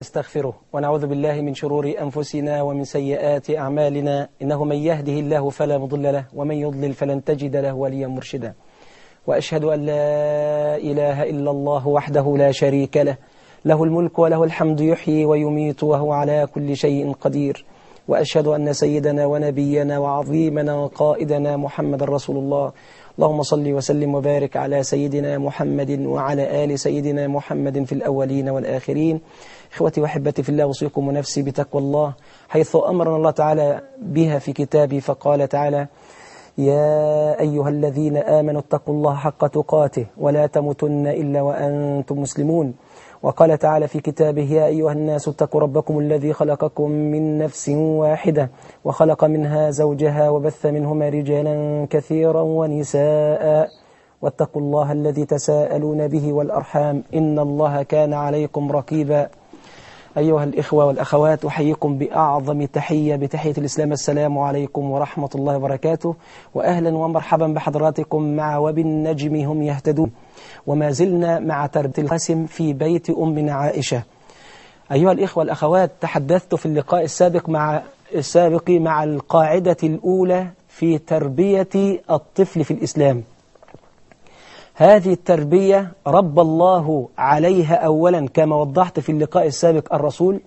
نستغفره ونعوذ بالله من شرور أنفسنا ومن سيئات أعمالنا إنه من يهده الله فلا مضل له ومن يضلل فلن تجد له وليا مرشدا وأشهد أن لا إله إلا الله وحده لا شريك له له الملك وله الحمد يحيي ويميت وهو على كل شيء قدير وأشهد أن سيدنا ونبينا وعظيمنا وقائدنا محمد رسول الله اللهم صل وسلم وبارك على سيدنا محمد وعلى آل سيدنا محمد في الأولين والآخرين إخوتي وحبتي في الله أوصيكم ونفسي بتقوى الله حيث أمرنا الله تعالى بها في كتابه فقال تعالى يا أيها الذين آمنوا اتقوا الله حق تقاته ولا تموتن إلا وأنتم مسلمون وقال تعالى في كتابه يا أيها الناس اتقوا ربكم الذي خلقكم من نفس واحدة وخلق منها زوجها وبث منهما رجالا كثيرا ونساء واتقوا الله الذي تساءلون به والأرحام إن الله كان عليكم رقيبا أيها الإخوة والأخوات أحييكم بأعظم تحية بتحية الإسلام السلام عليكم ورحمة الله وبركاته وأهلا ومرحبا بحضراتكم مع وبالنجم هم يهتدون وما زلنا مع تربية القسم في بيت أمنا عائشة أيها الإخوة والأخوات تحدثت في اللقاء السابق مع السابق مع القاعدة الأولى في تربية الطفل في الإسلام هذه التربية رب الله عليها أولا كما وضحت في اللقاء السابق الرسول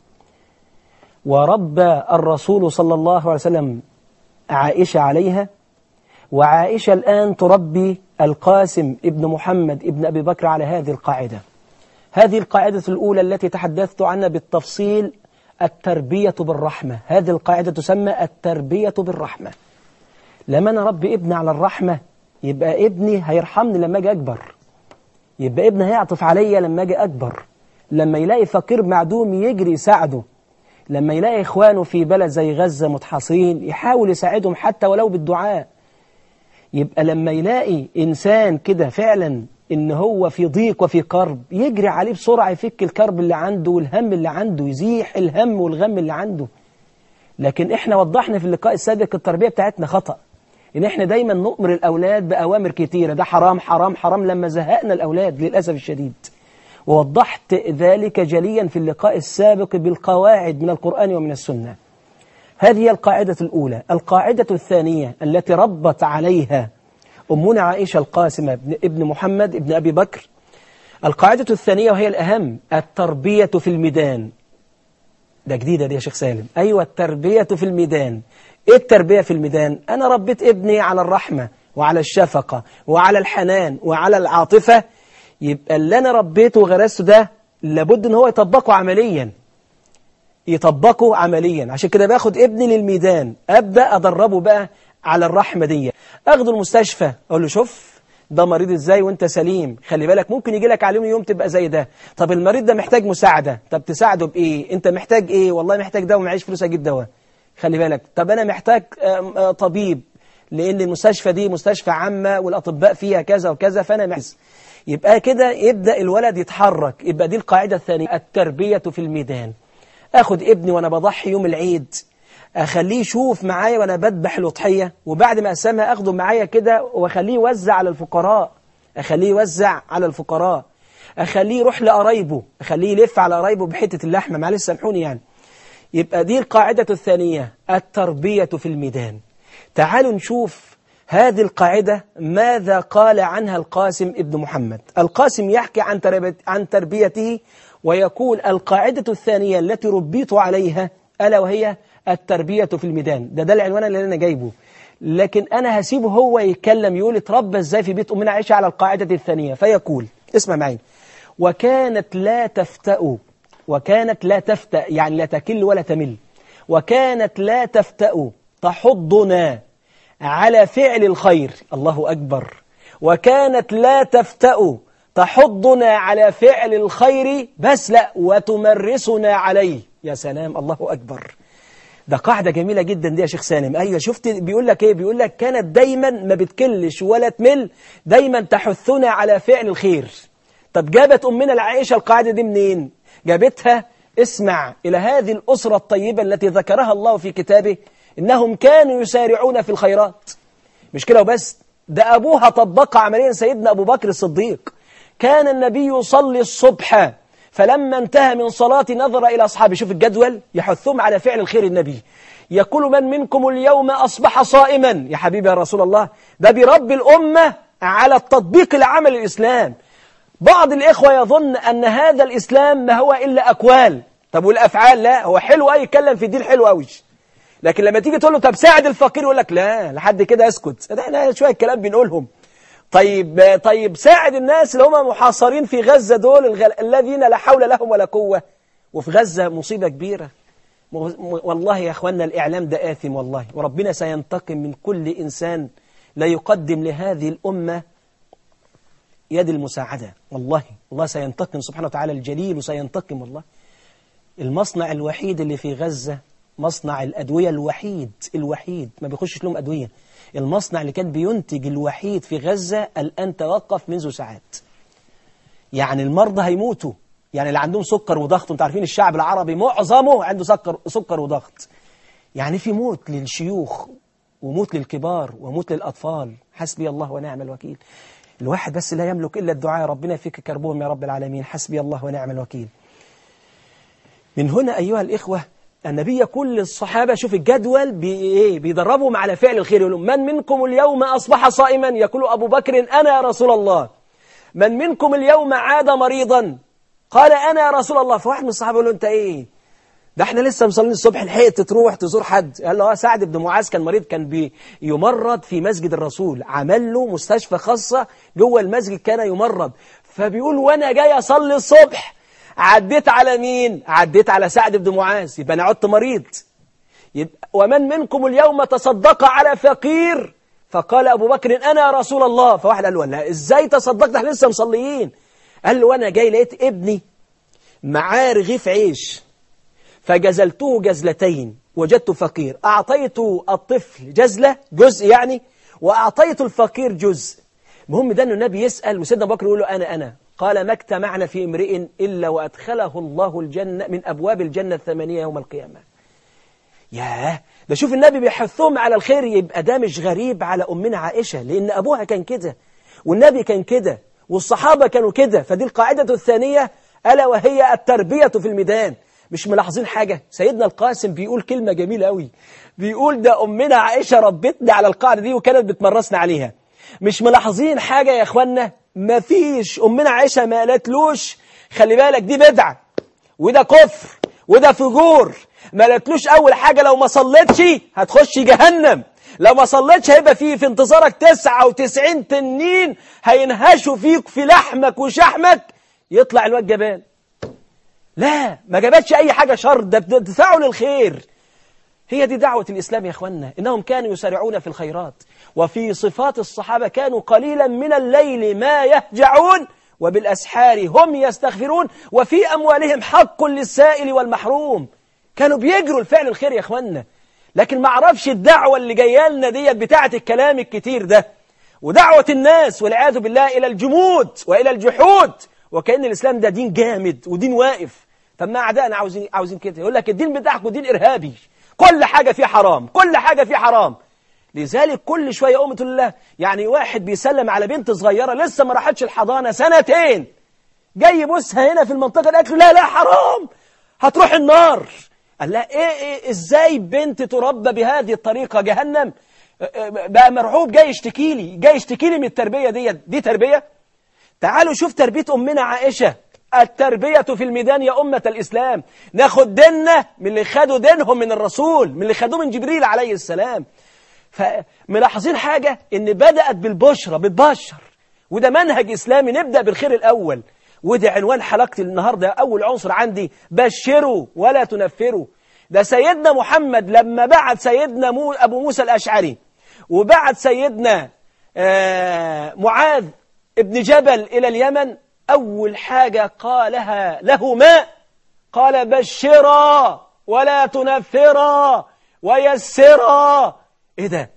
وربى الرسول صلى الله عليه وسلم عائشة عليها وعائشة الآن تربي القاسم ابن محمد ابن أبي بكر على هذه القاعدة هذه القاعدة الأولى التي تحدثت عنها بالتفصيل التربية بالرحمة هذه القاعدة تسمى التربية بالرحمة لما أنا ربي ابني على الرحمة يبقى ابني هيرحمني لما أجي أكبر يبقى ابني هيعطف عليا لما أجي أكبر لما يلاقي فقير معدوم يجري يساعده لما يلاقي إخوانه في بلد زي غزة متحاصرين يحاول يساعدهم حتى ولو بالدعاء يبقى لما يلاقي إنسان كده فعلا إن هو في ضيق وفي كرب يجري عليه بسرعة يفك الكرب اللي عنده والهم اللي عنده يزيح الهم والغم اللي عنده لكن إحنا وضحنا في اللقاء السابق التربية بتاعتنا خطأ إن إحنا دايما نؤمر الأولاد بأوامر كتيرة ده حرام حرام حرام لما زهقنا الأولاد للأسف الشديد ووضحت ذلك جليا في اللقاء السابق بالقواعد من القرآن ومن السنة هذه هي القاعدة الأولى القاعدة الثانية التي ربت عليها أمنا عائشة القاسمة ابن محمد ابن أبي بكر القاعدة الثانية وهي الأهم التربية في الميدان ده جديدة دي يا شيخ سالم أيوة التربية في الميدان إيه التربية في الميدان أنا ربيت ابني على الرحمة وعلى الشفقة وعلى الحنان وعلى العاطفة يبقى اللي أنا ربيته وغرسته ده لابد أن هو يطبقه عمليا يطبقه عمليا عشان كده باخد ابني للميدان أبدأ أدربه بقى على الرحمة دي أخده المستشفى أقول له شوف ده مريض ازاي وانت سليم خلي بالك ممكن يجي لك عليهم يوم تبقى زي ده طب المريض ده محتاج مساعدة طب تساعده بإيه انت محتاج ايه والله محتاج دواء ومعيش فلوس اجيب دواء خلي بالك طب انا محتاج طبيب لان المستشفى دي مستشفى عامة والاطباء فيها كذا وكذا فانا محتاج يبقى كده يبدأ الولد يتحرك يبقى دي القاعدة الثانية التربية في الميدان اخد ابني وانا بضحي يوم العيد اخليه يشوف معايا وانا بذبح الاضحيه وبعد ما اقسمها اخده معايا كده واخليه يوزع على الفقراء اخليه يوزع على الفقراء اخليه يروح لقرايبه اخليه يلف على قرايبه بحته اللحمه معلش سامحوني يعني يبقى دي القاعده الثانيه التربيه في الميدان تعالوا نشوف هذه القاعده ماذا قال عنها القاسم ابن محمد القاسم يحكي عن عن تربيته ويقول القاعده الثانيه التي ربيت عليها الا وهي التربية في الميدان ده ده العنوان اللي أنا جايبه لكن أنا هسيبه هو يتكلم يقول اتربى ازاي في بيت أمنا عائشة على القاعدة الثانية فيقول اسمع معي وكانت لا تفتأ وكانت لا تفتأ يعني لا تكل ولا تمل وكانت لا تفتأ تحضنا على فعل الخير الله أكبر وكانت لا تفتأ تحضنا على فعل الخير بس لا وتمرسنا عليه يا سلام الله أكبر ده قاعدة جميلة جدا دي يا شيخ سالم أيوة شفت بيقول لك إيه بيقول لك كانت دايما ما بتكلش ولا تمل دايما تحثنا على فعل الخير طب جابت أمنا العائشة القاعدة دي منين جابتها اسمع إلى هذه الأسرة الطيبة التي ذكرها الله في كتابه إنهم كانوا يسارعون في الخيرات مش كده وبس ده أبوها طبق عمليا سيدنا أبو بكر الصديق كان النبي يصلي الصبح فلما انتهى من صلاة نظر إلى أصحابه شوف الجدول يحثهم على فعل الخير النبي يقول من منكم اليوم أصبح صائما يا حبيبي يا رسول الله ده برب الأمة على التطبيق العمل الإسلام بعض الإخوة يظن أن هذا الإسلام ما هو إلا أقوال طب والأفعال لا هو حلو أي يتكلم في الدين حلو أوي لكن لما تيجي تقول له طب ساعد الفقير يقول لك لا لحد كده اسكت ده احنا شوية كلام بنقولهم طيب طيب ساعد الناس اللي هم محاصرين في غزة دول الغل... الذين لا حول لهم ولا قوة وفي غزة مصيبة كبيرة والله يا أخوانا الإعلام ده آثم والله وربنا سينتقم من كل إنسان لا يقدم لهذه الأمة يد المساعدة والله الله سينتقم سبحانه وتعالى الجليل وسينتقم والله المصنع الوحيد اللي في غزة مصنع الأدوية الوحيد الوحيد ما بيخشش لهم أدوية المصنع اللي كان بينتج الوحيد في غزة الآن توقف منذ ساعات يعني المرضى هيموتوا يعني اللي عندهم سكر وضغط انتوا عارفين الشعب العربي معظمه عنده سكر سكر وضغط يعني في موت للشيوخ وموت للكبار وموت للأطفال حسبي الله ونعم الوكيل الواحد بس لا يملك إلا الدعاء ربنا يفك كربهم يا رب العالمين حسبي الله ونعم الوكيل من هنا أيها الإخوة النبي يقول للصحابة شوف الجدول بي إيه بيدربهم على فعل الخير يقول من منكم اليوم أصبح صائما يقول أبو بكر أنا يا رسول الله من منكم اليوم عاد مريضا قال أنا يا رسول الله فواحد من الصحابة يقول له أنت إيه ده احنا لسه مصلين الصبح لحقت تروح تزور حد قال له سعد بن معاذ كان مريض كان بيمرض في مسجد الرسول عمل له مستشفى خاصة جوه المسجد كان يمرض فبيقول وانا جاي اصلي الصبح عديت على مين عديت على سعد بن معاذ يبقى انا عدت مريض يبقى ومن منكم اليوم تصدق على فقير فقال ابو بكر انا يا رسول الله فواحد قال له لا ازاي تصدقت احنا لسه مصليين قال له وانا جاي لقيت ابني معاه رغيف عيش فجزلته جزلتين وجدت فقير أعطيت الطفل جزلة جزء يعني وأعطيت الفقير جزء المهم ده أن النبي يسأل وسيدنا بكر يقول له أنا أنا قال ما اجتمعنا في امرئ إلا وأدخله الله الجنة من أبواب الجنة الثمانية يوم القيامة ياه ده شوف النبي بيحثهم على الخير يبقى ده مش غريب على أمنا عائشة لأن أبوها كان كده والنبي كان كده والصحابة كانوا كده فدي القاعدة الثانية ألا وهي التربية في الميدان مش ملاحظين حاجة سيدنا القاسم بيقول كلمة جميلة قوي بيقول ده أمنا عائشة ربتنا على القاعدة دي وكانت بتمرسنا عليها مش ملاحظين حاجة يا أخوانا مفيش أمنا عائشة ما قالتلوش خلي بالك دي بدعة وده كفر وده فجور ما قالتلوش أول حاجة لو ما صليتش هتخش جهنم لو ما صليتش هيبقى فيه في انتظارك 99 تنين هينهشوا فيك في لحمك وشحمك يطلع الواد جبان لا ما جابتش أي حاجة شر ده بتدفعوا للخير هي دي دعوة الإسلام يا أخوانا إنهم كانوا يسارعون في الخيرات وفي صفات الصحابة كانوا قليلا من الليل ما يهجعون وبالأسحار هم يستغفرون وفي أموالهم حق للسائل والمحروم كانوا بيجروا الفعل الخير يا أخوانا لكن ما عرفش الدعوة اللي جايه لنا ديت بتاعة الكلام الكتير ده ودعوة الناس والعياذ بالله إلى الجمود وإلى الجحود وكأن الإسلام ده دين جامد ودين واقف طب ما أعدائنا عاوزين عاوزين كده يقول لك الدين بتاعكم دين إرهابي كل حاجة فيه حرام كل حاجة فيه حرام لذلك كل شوية أمة الله يعني واحد بيسلم على بنت صغيرة لسه ما راحتش الحضانة سنتين جاي يبصها هنا في المنطقة قالت له لا لا حرام هتروح النار قال لها إيه, إيه إزاي بنت تربى بهذه الطريقة جهنم بقى مرعوب جاي يشتكي لي جاي يشتكي لي من التربية دي دي تربية تعالوا شوف تربية أمنا عائشة التربية في الميدان يا أمة الإسلام ناخد ديننا من اللي خدوا دينهم من الرسول من اللي خدوه من جبريل عليه السلام فملاحظين حاجة إن بدأت بالبشرة بتبشر وده منهج إسلامي نبدأ بالخير الأول وده عنوان حلقتي النهاردة أول عنصر عندي بشروا ولا تنفروا ده سيدنا محمد لما بعت سيدنا مو أبو موسى الأشعري وبعت سيدنا آه معاذ ابن جبل إلى اليمن أول حاجة قالها لهما قال بشرا ولا تنفرا ويسرا إيه ده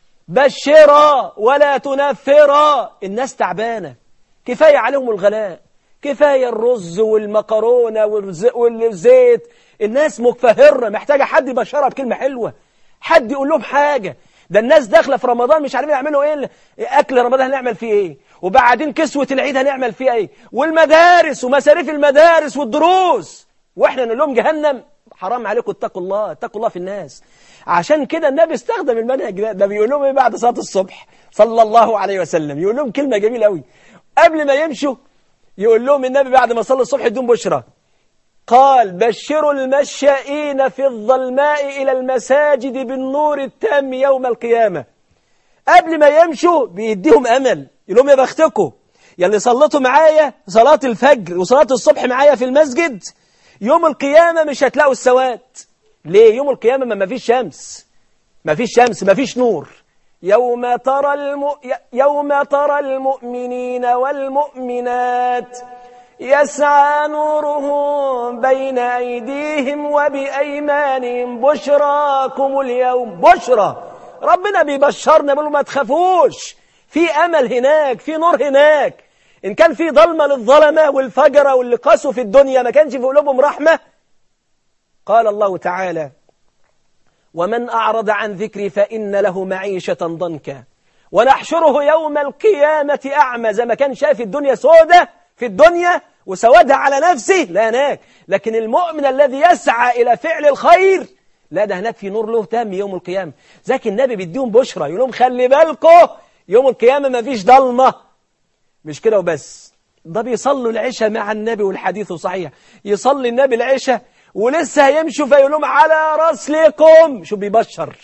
بشرا ولا تنفرا الناس تعبانة كفاية عليهم الغلاء كفاية الرز والمكرونة والزيت الناس مكفهرة محتاجة حد يبشرها بكلمة حلوة حد يقول لهم حاجة ده الناس داخلة في رمضان مش عارفين يعملوا ايه اكل رمضان هنعمل فيه ايه وبعدين كسوة العيد هنعمل فيها ايه والمدارس ومصاريف المدارس والدروس واحنا نقول لهم جهنم حرام عليكم اتقوا الله اتقوا الله في الناس عشان كده النبي استخدم المنهج ده ده بيقول لهم ايه بعد صلاة الصبح صلى الله عليه وسلم يقول لهم كلمة جميلة قوي قبل ما يمشوا يقول لهم النبي بعد ما صلى الصبح يدون بشرى قال بشروا المشائين في الظلماء إلى المساجد بالنور التام يوم القيامة قبل ما يمشوا بيديهم أمل يقول لهم يا بختكم يلي صليتوا معايا صلاة الفجر وصلاة الصبح معايا في المسجد يوم القيامة مش هتلاقوا السواد ليه يوم القيامة ما فيش شمس ما فيش شمس ما فيش نور يوم ترى الم... يوم ترى المؤمنين والمؤمنات يسعى نورهم بين أيديهم وبأيمانهم بشراكم اليوم بشرى ربنا بيبشرنا بيقول ما تخافوش في أمل هناك في نور هناك إن كان في ظلمة للظلمة والفجرة واللي قاسوا في الدنيا ما كانش في قلوبهم رحمة قال الله تعالى ومن أعرض عن ذكري فإن له معيشة ضنكا ونحشره يوم القيامة أعمى زي ما كان شايف الدنيا سودة في الدنيا وسودها على نفسه لا هناك لكن المؤمن الذي يسعى إلى فعل الخير لا ده هناك في نور له تام يوم القيامة ذاك النبي بيديهم بشرى يقول لهم خلي بالكم يوم القيامة ما فيش ضلمة مش كده وبس ده بيصلوا العشاء مع النبي والحديث صحيح يصلي النبي العشاء ولسه هيمشوا فيقول لهم على رسلكم شو بيبشر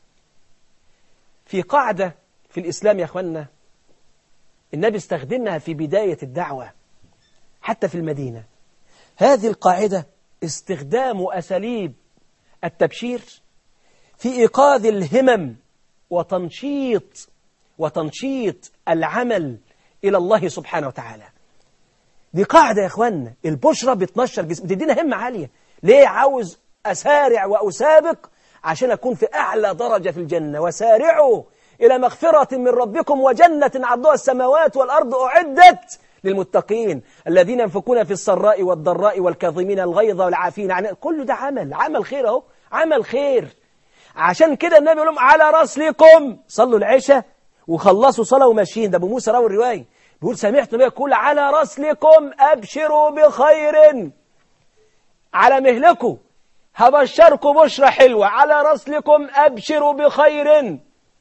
في قاعدة في الإسلام يا أخوانا النبي استخدمها في بداية الدعوة حتى في المدينة هذه القاعدة استخدام أساليب التبشير في إيقاظ الهمم وتنشيط وتنشيط العمل إلى الله سبحانه وتعالى دي قاعدة يا إخوانا البشرة بتنشر جسم بتدينا همة عالية ليه عاوز أسارع وأسابق عشان أكون في أعلى درجة في الجنة وسارعوا إلى مغفرة من ربكم وجنة عرضها السماوات والأرض أعدت للمتقين الذين ينفقون في السراء والضراء والكاظمين الغيظ والعافين عن كل ده عمل عمل خير اهو عمل خير عشان كده النبي يقول لهم على رسلكم صلوا العشاء وخلصوا صلاة وماشيين ده أبو موسى راوي الرواية بيقول سمعت النبي يقول على رسلكم أبشروا بخير على مهلكم هبشركم بشرة حلوة على رسلكم أبشروا بخير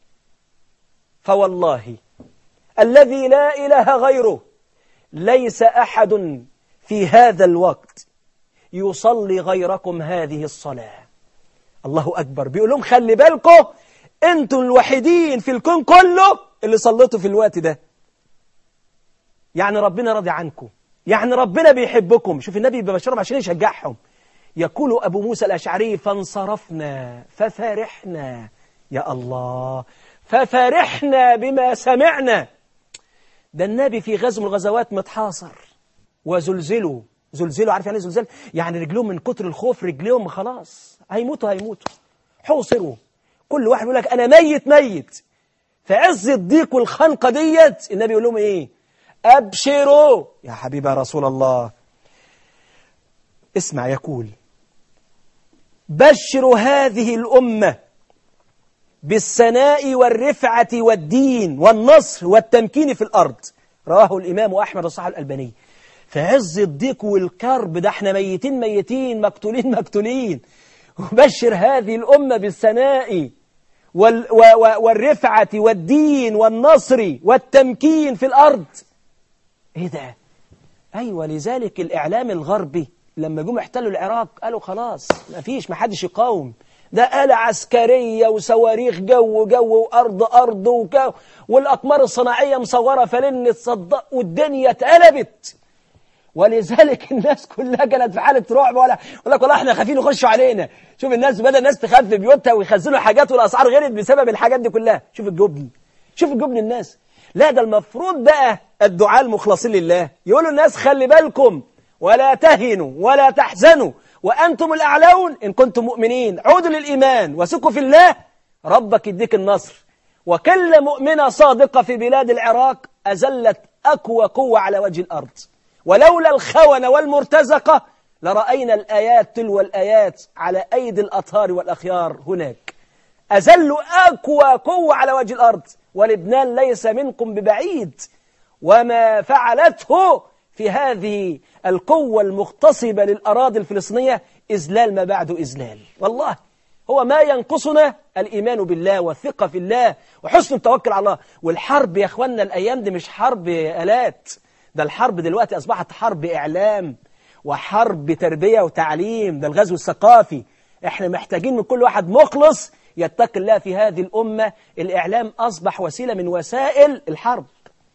فوالله الذي لا إله غيره ليس أحد في هذا الوقت يصلي غيركم هذه الصلاة الله أكبر بيقول لهم خلي بالكم أنتم الوحيدين في الكون كله اللي صليتوا في الوقت ده يعني ربنا راضي عنكم يعني ربنا بيحبكم شوف النبي ببشرهم عشان يشجعهم يقول أبو موسى الأشعري فانصرفنا ففرحنا يا الله ففرحنا بما سمعنا ده النبي في غزو من الغزوات متحاصر وزلزلوا زلزلوا عارف يعني زلزال يعني رجلهم من كتر الخوف رجلهم خلاص هيموتوا هيموتوا حوصروا كل واحد يقول لك أنا ميت ميت في عز الضيق والخنقة ديت النبي يقول لهم إيه أبشروا يا حبيبي رسول الله اسمع يقول بشروا هذه الأمة بالسناء والرفعة والدين والنصر والتمكين في الأرض رواه الإمام أحمد الصحابي الألباني في عز الضيق والكرب ده احنا ميتين ميتين مقتولين مقتولين وبشر هذه الأمة بالسناء وال والرفعة والدين والنصر والتمكين في الأرض ايه ده ايوه لذلك الاعلام الغربي لما جم احتلوا العراق قالوا خلاص ما فيش ما حدش يقاوم ده آلة عسكرية وصواريخ جو جو وأرض أرض وجو والأقمار الصناعية مصورة فلن تصدق والدنيا اتقلبت ولذلك الناس كلها كانت في حالة رعب ولا يقول لك والله احنا خايفين يخشوا علينا شوف الناس بدأ الناس تخاف في بيوتها ويخزنوا حاجات والأسعار غلت بسبب الحاجات دي كلها شوف الجبن شوف الجبن الناس لا ده المفروض بقى الدعاء المخلصين لله يقولوا الناس خلي بالكم ولا تهنوا ولا تحزنوا وأنتم الأعلون إن كنتم مؤمنين عودوا للإيمان وثقوا في الله ربك يديك النصر وكل مؤمنة صادقة في بلاد العراق أزلت أقوى قوة على وجه الأرض ولولا الخونة والمرتزقة لرأينا الآيات تلو الآيات على أيدي الأطهار والأخيار هناك أزلوا أقوى قوة على وجه الأرض ولبنان ليس منكم ببعيد وما فعلته في هذه القوة المغتصبة للأراضي الفلسطينية إذلال ما بعد إذلال والله هو ما ينقصنا الإيمان بالله والثقة في الله وحسن التوكل على الله والحرب يا أخوانا الأيام دي مش حرب آلات ده الحرب دلوقتي أصبحت حرب إعلام وحرب تربية وتعليم ده الغزو الثقافي احنا محتاجين من كل واحد مخلص يتقي الله في هذه الأمة الإعلام أصبح وسيلة من وسائل الحرب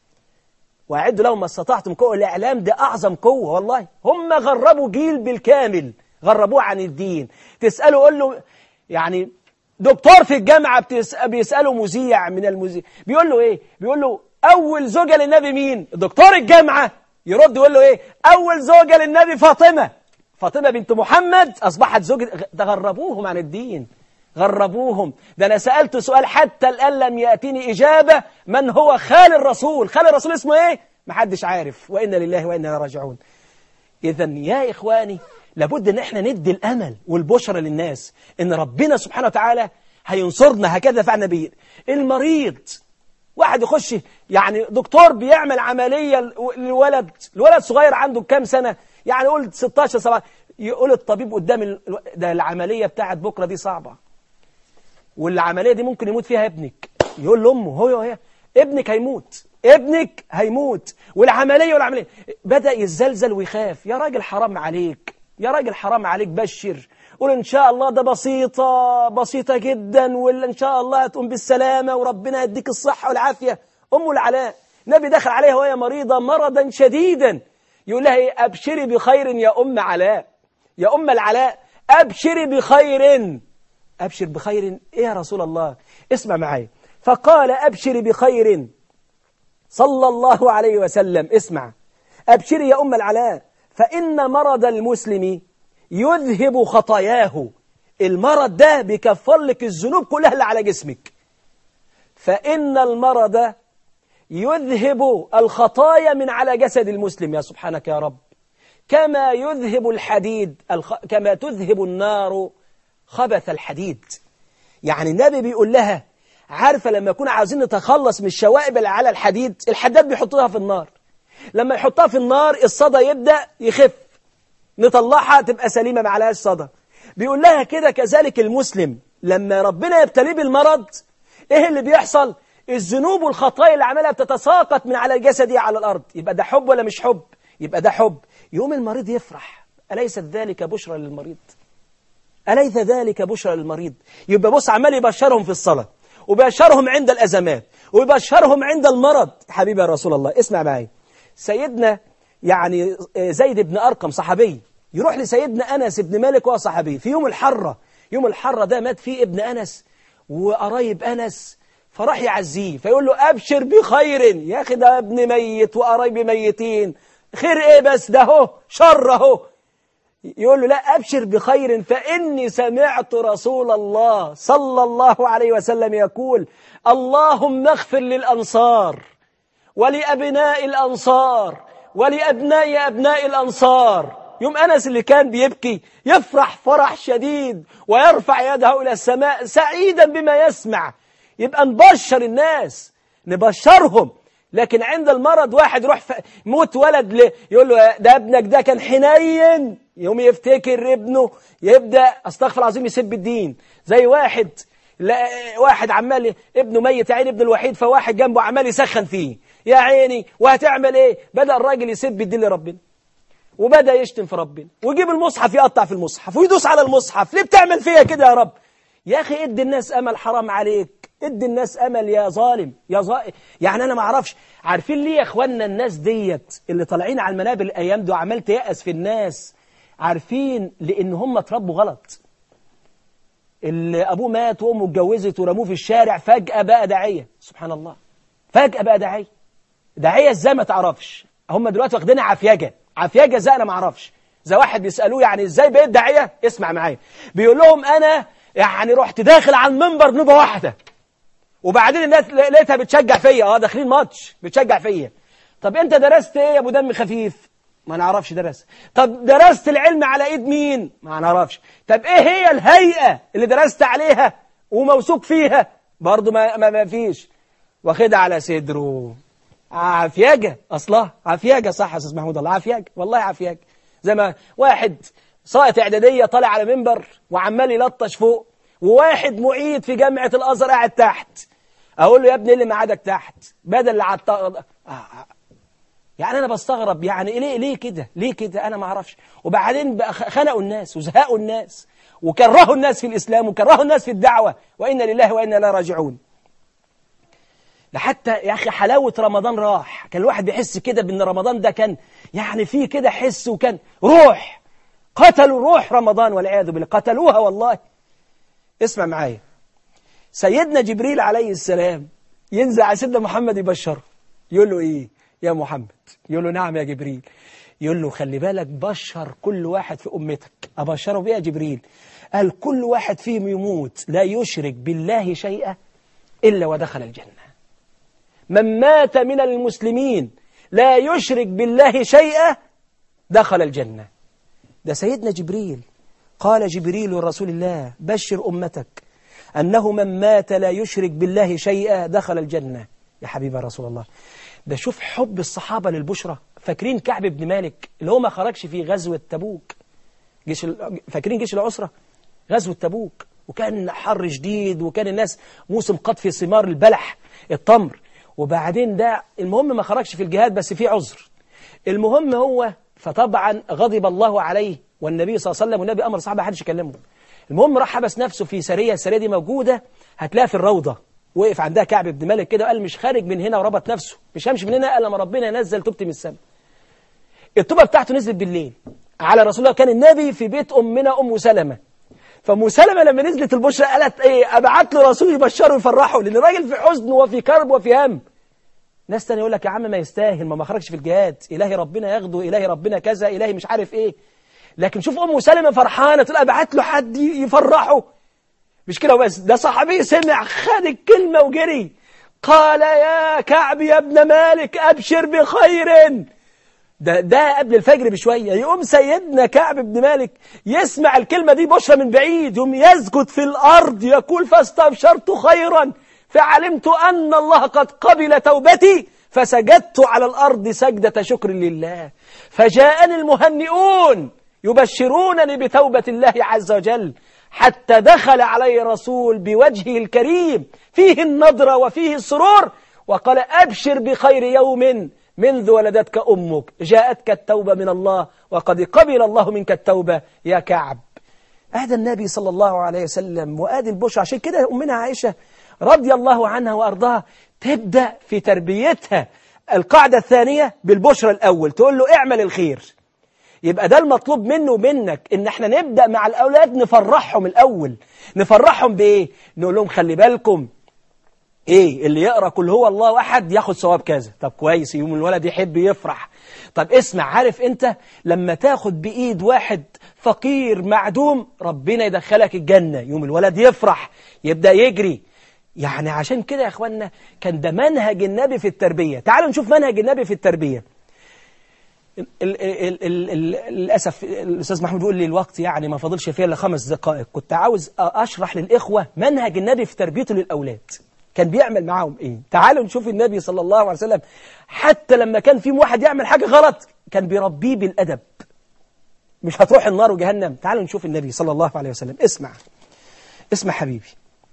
وأعدوا لهم ما استطعتم قوة الإعلام ده أعظم قوة والله هم غربوا جيل بالكامل غربوه عن الدين تسأله قول له يعني دكتور في الجامعة بيسأله مذيع من المذيع بيقول له إيه بيقول له أول زوجة للنبي مين دكتور الجامعة يرد يقول له إيه أول زوجة للنبي فاطمة فاطمة بنت محمد أصبحت زوجة تغربوهم عن الدين غربوهم ده أنا سألت سؤال حتى الآن لم يأتيني إجابة من هو خال الرسول خال الرسول اسمه إيه محدش عارف وإنا لله وإنا راجعون إذا يا إخواني لابد ان احنا ندي الامل والبشرى للناس ان ربنا سبحانه وتعالى هينصرنا هكذا فعل نبي المريض واحد يخش يعني دكتور بيعمل عملية للولد الولد صغير عنده كام سنة يعني قول 16 17 يقول الطبيب قدام ال... ده العملية بتاعت بكرة دي صعبة والعملية دي ممكن يموت فيها ابنك يقول لأمه هو هي ابنك هيموت ابنك هيموت والعملية والعملية بدأ يزلزل ويخاف يا راجل حرام عليك يا راجل حرام عليك بشر قول إن شاء الله ده بسيطة بسيطة جدا ولا إن شاء الله هتقوم بالسلامة وربنا يديك الصحة والعافية أم العلاء نبي دخل عليها وهي مريضة مرضا شديدا يقول لها إيه أبشري بخير يا أم علاء يا أم العلاء أبشري بخير أبشر بخير إيه يا رسول الله اسمع معي فقال أبشري بخير صلى الله عليه وسلم اسمع أبشري يا أم العلاء فإن مرض المسلم يذهب خطاياه المرض ده بيكفر لك الذنوب كلها اللي على جسمك فإن المرض يذهب الخطايا من على جسد المسلم يا سبحانك يا رب كما يذهب الحديد الخ... كما تذهب النار خبث الحديد يعني النبي بيقول لها عارفة لما يكون عاوزين نتخلص من الشوائب اللي على الحديد الحداد بيحطوها في النار لما يحطها في النار الصدى يبدأ يخف نطلعها تبقى سليمة ما عليهاش صدى بيقول لها كده كذلك المسلم لما ربنا يبتليه بالمرض ايه اللي بيحصل الذنوب والخطايا اللي عملها بتتساقط من على الجسد على الأرض يبقى ده حب ولا مش حب يبقى ده حب يوم المريض يفرح أليست ذلك بشرى للمريض أليس ذلك بشرى للمريض يبقى بص عمال يبشرهم في الصلاة وبيبشرهم عند الأزمات ويبشرهم عند المرض حبيبي يا رسول الله اسمع معي سيدنا يعني زيد بن أرقم صحابي يروح لسيدنا أنس بن مالك وهو صحابي في يوم الحرة يوم الحرة ده مات فيه ابن أنس وقرايب أنس فراح يعزيه فيقول له أبشر بخير يا أخي ده ابن ميت وقرايبي ميتين خير إيه بس ده هو شر اهو يقول له لا أبشر بخير فإني سمعت رسول الله صلى الله عليه وسلم يقول اللهم اغفر للأنصار ولأبناء الأنصار ولأبناء أبناء الأنصار يوم أنس اللي كان بيبكي يفرح فرح شديد ويرفع يده إلى السماء سعيدا بما يسمع يبقى نبشر الناس نبشرهم لكن عند المرض واحد يروح موت ولد ل... يقول له ده ابنك ده كان حنين يوم يفتكر ابنه يبدأ استغفر العظيم يسب الدين زي واحد لا واحد عمال ابنه ميت يا عيني ابنه الوحيد فواحد جنبه عمال يسخن فيه يا عيني وهتعمل ايه بدأ الراجل يسب الدين لربنا وبدأ يشتم في ربنا ويجيب المصحف يقطع في المصحف ويدوس على المصحف ليه بتعمل فيا كده يا رب يا أخي ادي الناس أمل حرام عليك ادي الناس أمل يا ظالم يا ظالم يعني أنا ما اعرفش عارفين ليه يا أخوانا الناس ديت اللي طالعين على المنابر الأيام دي وعمال تيأس في الناس عارفين لأن هم اتربوا غلط اللي أبوه مات وأمه اتجوزت ورموه في الشارع فجأة بقى داعية سبحان الله فجأة بقى داعية داعية ازاي ما تعرفش هم دلوقتي واخدينها عفيجة عفيجة ازاي أنا ما اعرفش زي واحد بيسألوه يعني ازاي بقيت داعية اسمع معايا بيقول لهم أنا يعني رحت داخل على المنبر نوبة واحدة وبعدين الناس لقيتها بتشجع فيا اه داخلين ماتش بتشجع فيا طب انت درست ايه يا ابو دم خفيف ما نعرفش درس طب درست العلم على ايد مين ما نعرفش طب ايه هي الهيئة اللي درست عليها وموثوق فيها برضو ما, ما, ما فيش واخدها على صدره عافياجة أصلها عافياجة صح يا أستاذ محمود الله عافياجة والله عافياجة زي ما واحد سائط إعدادية طالع على منبر وعمال يلطش فوق وواحد معيد في جامعة الأزهر قاعد تحت أقول له يا ابني إيه اللي معادك تحت بدل اللي عط... آه، آه. يعني أنا بستغرب يعني ليه ليه كده ليه كده أنا ما أعرفش وبعدين بقى خنقوا الناس وزهقوا الناس وكرهوا الناس في الإسلام وكرهوا الناس في الدعوة وإنا لله وإنا لا راجعون لحتى يا أخي حلاوة رمضان راح كان الواحد بيحس كده بأن رمضان ده كان يعني فيه كده حس وكان روح قتلوا روح رمضان والعياذ بالله قتلوها والله اسمع معايا سيدنا جبريل عليه السلام ينزع على سيدنا محمد يبشره يقول له ايه يا محمد يقول له نعم يا جبريل يقول له خلي بالك بشر كل واحد في أمتك أبشره بيه يا جبريل قال كل واحد فيهم يموت لا يشرك بالله شيئا إلا ودخل الجنة من مات من المسلمين لا يشرك بالله شيئا دخل الجنة ده سيدنا جبريل قال جبريل رسول الله بشر أمتك أنه من مات لا يشرك بالله شيئا دخل الجنة يا حبيب رسول الله ده شوف حب الصحابة للبشرة فاكرين كعب بن مالك اللي هو ما خرجش في غزوة تبوك جيش فاكرين جيش العسرة غزوة تبوك وكان حر شديد وكان الناس موسم قطف ثمار البلح التمر وبعدين ده المهم ما خرجش في الجهاد بس في عذر المهم هو فطبعا غضب الله عليه والنبي صلى الله عليه وسلم والنبي أمر صاحبه حدش يكلمه المهم راح حبس نفسه في سرية السرية دي موجودة هتلاقيها في الروضة وقف عندها كعب بن مالك كده وقال مش خارج من هنا وربط نفسه مش همشي من هنا الا لما ربنا ينزل توبتي من السماء التوبة بتاعته نزلت بالليل على رسول الله كان النبي في بيت أمنا أم سلمة فأم سلمة لما نزلت البشرى قالت إيه أبعت له رسول يبشره ويفرحه لأن الراجل في حزن وفي كرب وفي هم ناس تاني يقول لك يا عم ما يستاهل ما ما خرجش في الجهاد إلهي ربنا ياخده إلهي ربنا كذا إلهي مش عارف إيه لكن شوف أم سلمة فرحانة تقول أبعت له حد يفرحه مش كده وبس ده صحابي سمع خد الكلمة وجري قال يا كعب يا ابن مالك أبشر بخير ده ده قبل الفجر بشوية يقوم سيدنا كعب بن مالك يسمع الكلمة دي بشرى من بعيد يقوم يسجد في الأرض يقول فاستبشرت خيرا فعلمت أن الله قد قبل توبتي فسجدت على الأرض سجدة شكر لله فجاءني المهنئون يبشرونني بتوبة الله عز وجل حتى دخل علي الرسول بوجهه الكريم فيه النضرة وفيه السرور وقال أبشر بخير يوم منذ ولدتك أمك جاءتك التوبة من الله وقد قبل الله منك التوبة يا كعب هذا النبي صلى الله عليه وسلم وآدي البشر عشان كده أمنا عائشة رضي الله عنها وأرضاها تبدأ في تربيتها القاعدة الثانية بالبشرى الأول تقول له اعمل الخير يبقى ده المطلوب منه ومنك ان احنا نبدأ مع الأولاد نفرحهم الأول نفرحهم بإيه نقول لهم خلي بالكم ايه اللي يقرأ كل هو الله أحد ياخد ثواب كذا طب كويس يوم الولد يحب يفرح طب اسمع عارف انت لما تاخد بإيد واحد فقير معدوم ربنا يدخلك الجنة يوم الولد يفرح يبدأ يجري يعني عشان كده يا اخوانا كان ده منهج النبي في التربية تعالوا نشوف منهج النبي في التربية للأسف الأستاذ محمود بيقول لي الوقت يعني ما فاضلش فيه إلا خمس دقائق كنت عاوز أشرح للإخوة منهج النبي في تربيته للأولاد كان بيعمل معاهم إيه تعالوا نشوف النبي صلى الله عليه وسلم حتى لما كان في واحد يعمل حاجة غلط كان بيربيه بالأدب مش هتروح النار وجهنم تعالوا نشوف النبي صلى الله عليه وسلم اسمع اسمع حبيبي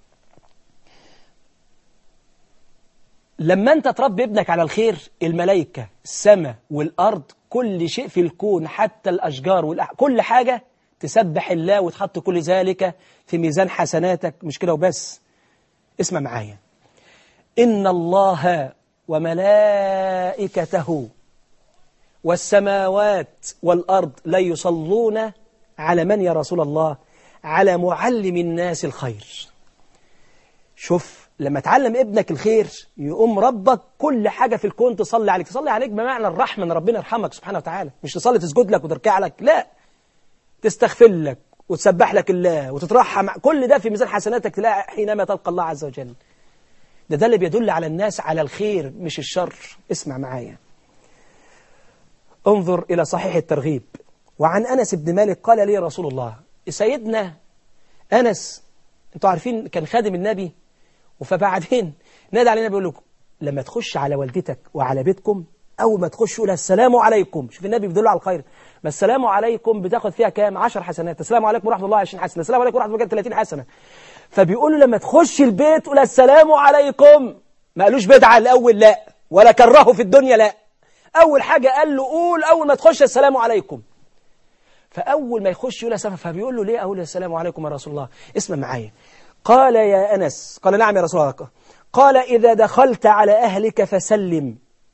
لما انت تربي ابنك على الخير الملائكة السماء والأرض كل شيء في الكون حتى الأشجار والأح... كل حاجة تسبح الله وتحط كل ذلك في ميزان حسناتك مش كده وبس اسمع معايا إن الله وملائكته والسماوات والأرض لا يصلون على من يا رسول الله على معلم الناس الخير شوف لما تعلم ابنك الخير يقوم ربك كل حاجة في الكون تصلي عليك تصلي عليك بمعنى الرحمة ان ربنا يرحمك سبحانه وتعالى مش تصلي تسجد لك وتركع لك لا تستغفر لك وتسبح لك الله وتترحم كل ده في ميزان حسناتك تلاقي حينما تلقى الله عز وجل ده ده اللي بيدل على الناس على الخير مش الشر اسمع معايا انظر إلى صحيح الترغيب وعن أنس بن مالك قال لي رسول الله سيدنا أنس انتوا عارفين كان خادم النبي فبعدين نادى علينا بيقول له لما تخش على والدتك وعلى بيتكم أول ما تخش يقول السلام عليكم شوف النبي بيدل على الخير ما السلام عليكم بتاخد فيها كام 10 حسنات السلام عليكم ورحمة الله 20 حسنة السلام عليكم ورحمة الله 30 حسنة فبيقولوا لما تخش البيت قول السلام عليكم ما قالوش بدعة الأول لا ولا كرهه في الدنيا لا أول حاجة قال له قول أول ما تخش السلام عليكم فأول ما يخش يقول السلام فبيقول له ليه أقول السلام عليكم يا رسول الله اسمع معايا قال يا أنس قال نعم يا رسول الله قال إذا دخلت على أهلك فسلم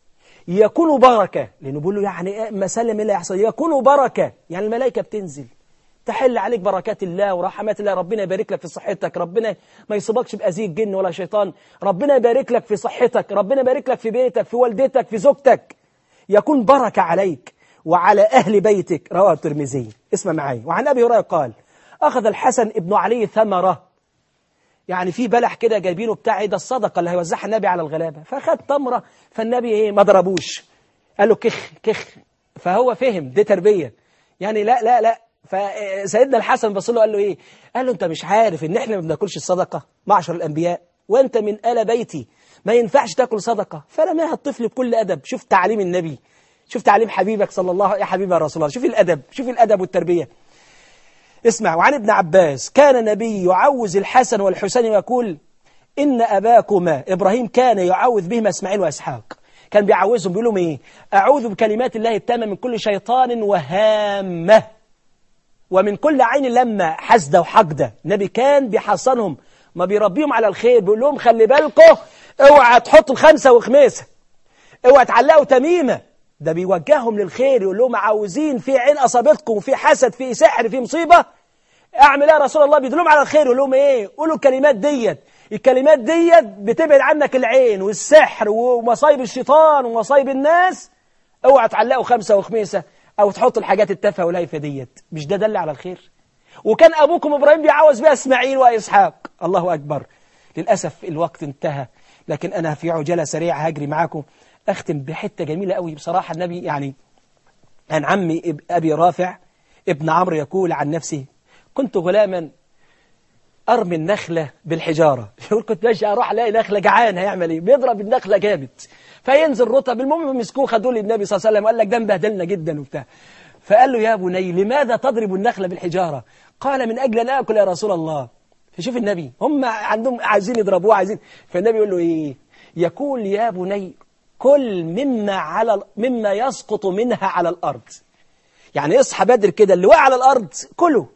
يكون بركة لأنه بيقول له يعني ما سلم إلا يحصل يكون بركة يعني الملائكة بتنزل تحل عليك بركات الله ورحمات الله ربنا يبارك لك في صحتك ربنا ما يصيبكش بأذية جن ولا شيطان ربنا يبارك لك في صحتك ربنا يبارك لك في بيتك في والدتك في زوجتك يكون بركة عليك وعلى أهل بيتك رواه الترمذي اسمع معي وعن أبي هريرة قال أخذ الحسن ابن علي ثمرة يعني في بلح كده جايبينه بتاع ايه ده الصدقة اللي هيوزعها النبي على الغلابة فأخذ تمرة فالنبي ايه ما ضربوش قال له كخ كخ فهو فهم دي تربية يعني لا لا لا فسيدنا الحسن بص له قال له ايه قال له انت مش عارف ان احنا ما بناكلش الصدقة معشر الانبياء وانت من آل بيتي ما ينفعش تاكل صدقة فرماها الطفل بكل ادب شوف تعليم النبي شوف تعليم حبيبك صلى الله يا حبيبي يا رسول الله شوف الادب شوف الادب والتربية اسمع وعن ابن عباس كان النبي يعوز الحسن والحسين ويقول إن أباكما إبراهيم كان يعوذ بهما إسماعيل وإسحاق كان بيعوذهم بيقول لهم إيه أعوذ بكلمات الله التامة من كل شيطان وهامة ومن كل عين لما حسدة وحقدة النبي كان بيحصنهم ما بيربيهم على الخير بيقول لهم خلي بالكم اوعى تحطوا الخمسة وخميسة اوعى تعلقوا تميمة ده بيوجههم للخير يقول لهم عاوزين في عين أصابتكم في حسد في سحر في مصيبة اعمل ايه يا رسول الله بيدلهم على الخير يقول لهم ايه قولوا الكلمات ديت الكلمات ديت بتبعد عنك العين والسحر ومصايب الشيطان ومصايب الناس اوعى تعلقوا خمسة وخميسة او تحطوا الحاجات التافهه والهايفه ديت مش ده دل على الخير وكان ابوكم ابراهيم بيعوز بها اسماعيل واسحاق الله اكبر للاسف الوقت انتهى لكن انا في عجاله سريعه هجري معاكم اختم بحته جميله قوي بصراحه النبي يعني عن عمي ابي رافع ابن عمرو يقول عن نفسه كنت غلاما ارمي النخله بالحجاره يقول كنت ماشي اروح الاقي نخله جعان هيعمل ايه بيضرب النخله جامد فينزل رطب المهم مسكوه خدوه للنبي صلى الله عليه وسلم وقال لك ده مبهدلنا جدا وبتاع فقال له يا بني لماذا تضرب النخله بالحجاره قال من اجل ان اكل يا رسول الله فشوف النبي هم عندهم عايزين يضربوه عايزين فالنبي يقول له ايه يقول يا بني كل مما على مما يسقط منها على الارض يعني اصحى بدر كده اللي وقع على الارض كله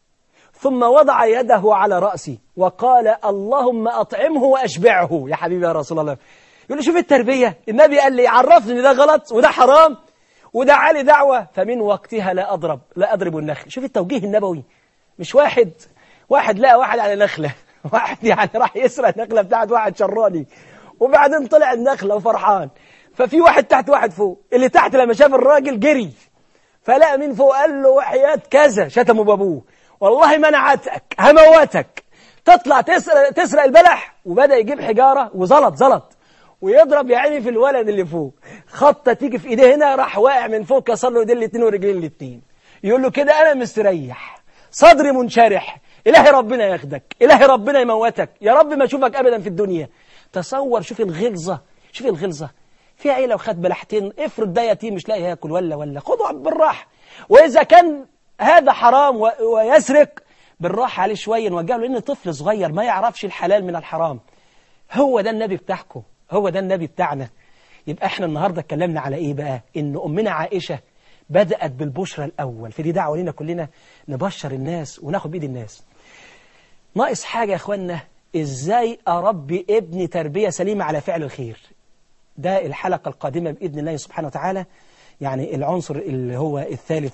ثم وضع يده على رأسي وقال اللهم أطعمه وأشبعه يا حبيبي يا رسول الله يقول له شوف التربية النبي قال لي عرفني ان ده غلط وده حرام وده علي دعوة فمن وقتها لا أضرب لا أضرب النخل شوف التوجيه النبوي مش واحد واحد لا واحد على نخلة واحد يعني راح يسرق النخلة بتاعت واحد شراني وبعدين طلع النخلة وفرحان ففي واحد تحت واحد فوق اللي تحت لما شاف الراجل جري فلقى مين فوق قال له وحياة كذا شتمه بابوه والله منعتك هموتك تطلع تسرق, تسرق البلح وبدأ يجيب حجارة وزلط زلط ويضرب يا عيني في الولد اللي فوق خطة تيجي في ايديه هنا راح واقع من فوق كسر له ايديه الاثنين ورجلين الاثنين يقول له كده انا مستريح صدري منشرح الهي ربنا ياخدك الهي ربنا يموتك يا رب ما اشوفك ابدا في الدنيا تصور شوف الغلظة شوف الغلظة في عيلة وخد بلحتين افرض ده يتيم مش لاقي ياكل ولا ولا خده بالراحة واذا كان هذا حرام ويسرق بالراحة عليه شوية نوجه له لأن طفل صغير ما يعرفش الحلال من الحرام هو ده النبي بتاعكم هو ده النبي بتاعنا يبقى احنا النهاردة اتكلمنا على ايه بقى ان امنا عائشة بدأت بالبشرى الأول في دي دعوة لنا كلنا نبشر الناس وناخد بإيد الناس ناقص حاجة يا اخوانا ازاي اربي ابني تربية سليمة على فعل الخير ده الحلقة القادمة بإذن الله سبحانه وتعالى يعني العنصر اللي هو الثالث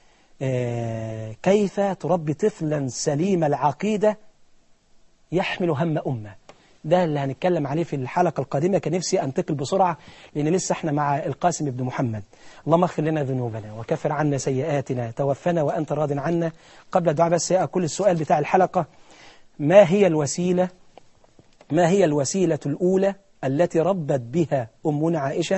آه كيف تربي طفلا سليم العقيدة يحمل هم أمة ده اللي هنتكلم عليه في الحلقة القادمة كان نفسي أنتقل بسرعة لأن لسه احنا مع القاسم بن محمد اللهم اغفر لنا ذنوبنا وكفر عنا سيئاتنا توفنا وأنت راض عنا قبل الدعاء بس كل السؤال بتاع الحلقة ما هي الوسيلة ما هي الوسيلة الأولى التي ربت بها أمنا عائشة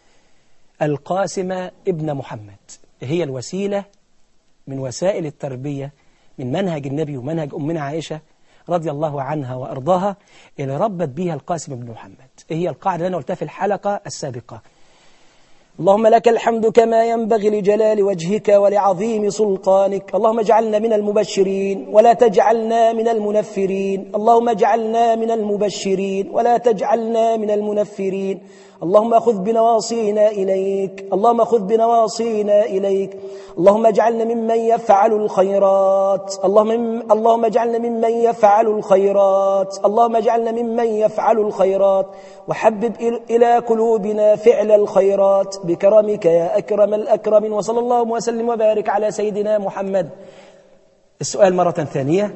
القاسم ابن محمد هي الوسيلة من وسائل التربية من منهج النبي ومنهج أمنا عائشة رضي الله عنها وأرضاها اللي ربت بها القاسم بن محمد هي القاعدة اللي أنا قلتها في الحلقة السابقة اللهم لك الحمد كما ينبغي لجلال وجهك ولعظيم سلطانك اللهم اجعلنا من المبشرين ولا تجعلنا من المنفرين اللهم اجعلنا من المبشرين ولا تجعلنا من المنفرين اللهم خذ بنواصينا إليك اللهم خذ بنواصينا إليك اللهم اجعلنا ممن يفعل الخيرات اللهم اللهم اجعلنا ممن يفعل الخيرات اللهم اجعلنا ممن يفعل الخيرات وحبب إلى قلوبنا فعل الخيرات بكرمك يا أكرم الأكرمين وصلى الله وسلم وبارك على سيدنا محمد السؤال مرة ثانية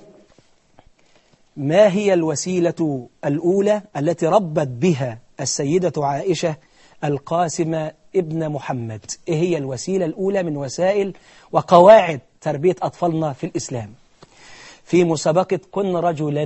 ما هي الوسيلة الأولى التي ربت بها السيدة عائشة القاسم ابن محمد إيه هي الوسيلة الأولى من وسائل وقواعد تربية أطفالنا في الإسلام في مسابقة كن رجلا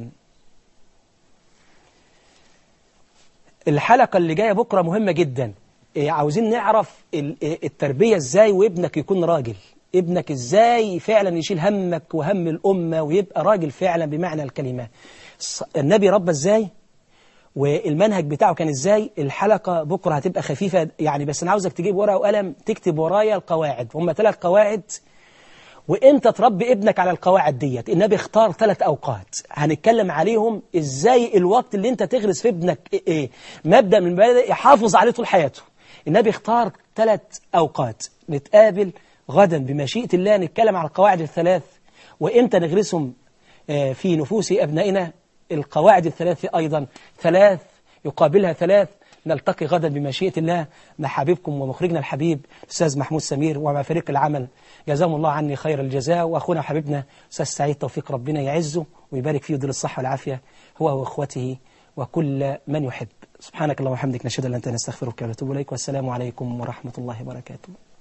الحلقة اللي جاية بكرة مهمة جدا إيه عاوزين نعرف التربية ازاي وابنك يكون راجل ابنك ازاي فعلا يشيل همك وهم الأمة ويبقى راجل فعلا بمعنى الكلمة النبي ربى ازاي والمنهج بتاعه كان ازاي الحلقة بكرة هتبقى خفيفة يعني بس انا عاوزك تجيب ورقة وقلم تكتب ورايا القواعد هم ثلاث قواعد وانت تربي ابنك على القواعد ديت النبي اختار ثلاث اوقات هنتكلم عليهم ازاي الوقت اللي انت تغرس في ابنك ايه مبدأ من المبادئ يحافظ عليه طول حياته النبي اختار ثلاث اوقات نتقابل غدا بمشيئة الله نتكلم على القواعد الثلاث وامتى نغرسهم في نفوس ابنائنا القواعد الثلاث أيضا ثلاث يقابلها ثلاث نلتقي غدا بمشيئة الله مع حبيبكم ومخرجنا الحبيب أستاذ محمود سمير ومع فريق العمل جزاهم الله عني خير الجزاء وأخونا حبيبنا أستاذ سعيد توفيق ربنا يعزه ويبارك فيه ودل الصحة والعافية هو وأخوته وكل من يحب سبحانك اللهم وبحمدك نشهد أن لا إله إلا أنت نستغفرك ونتوب إليك والسلام عليكم ورحمة الله وبركاته